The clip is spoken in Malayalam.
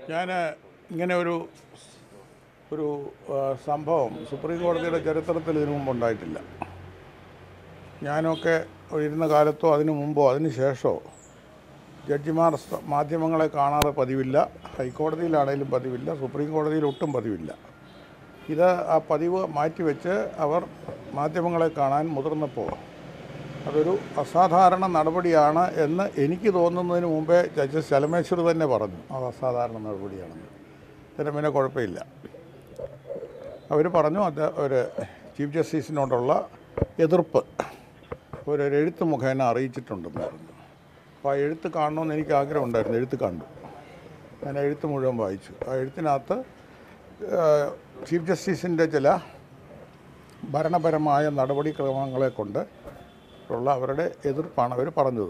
ഞാൻ ഇങ്ങനെ ഒരു ഒരു ആ, സംഭവം സുപ്രീം കോടതിയുടെ ചരിത്രത്തിൽ ഇതിനു മുമ്പ് ഉണ്ടായിട്ടില്ല ഞാനൊക്കെ ഇരുന്ന കാലത്തോ അതിനു മുമ്പോ അതിന് ശേഷമോ ജഡ്ജിമാർ സ- മാധ്യമങ്ങളെ കാണാതെ പതിവില്ല ഹൈക്കോടതിയിലാണേലും പതിവില്ല സുപ്രീം കോടതിയിൽ ഒട്ടും പതിവില്ല ഇത് ആ പതിവ് മാറ്റിവെച്ച് അവർ മാധ്യമങ്ങളെ കാണാൻ മുതിർന്നപ്പോൾ അതൊരു അസാധാരണ നടപടിയാണ് എന്ന് എനിക്ക് തോന്നുന്നതിന് മുമ്പേ ജഡ്ജസ് ചലമേശ്വർ തന്നെ പറഞ്ഞു അത് അസാധാരണ നടപടിയാണെന്ന് ഇതിന് പിന്നെ കുഴപ്പമില്ല അവർ പറഞ്ഞു അത് ഒരു ചീഫ് ജസ്റ്റിസിനോടുള്ള എതിർപ്പ് ഒരു എഴുത്ത് മുഖേന അറിയിച്ചിട്ടുണ്ടെന്ന് പറഞ്ഞു അപ്പോൾ ആ എഴുത്ത് കാണണമെന്ന് എനിക്ക് ആഗ്രഹം ഉണ്ടായിരുന്നു എഴുത്ത് കണ്ടു ഞാൻ ആ എഴുത്ത് മുഴുവൻ വായിച്ചു ആ എഴുത്തിനകത്ത് ഏഹ്, ചീഫ് ജസ്റ്റിസിൻ്റെ ചില ഭരണപരമായ നടപടിക്രമങ്ങളെ കൊണ്ട് ഉള്ള അവരുടെ എതിർപ്പാണ് അവർ പറഞ്ഞത്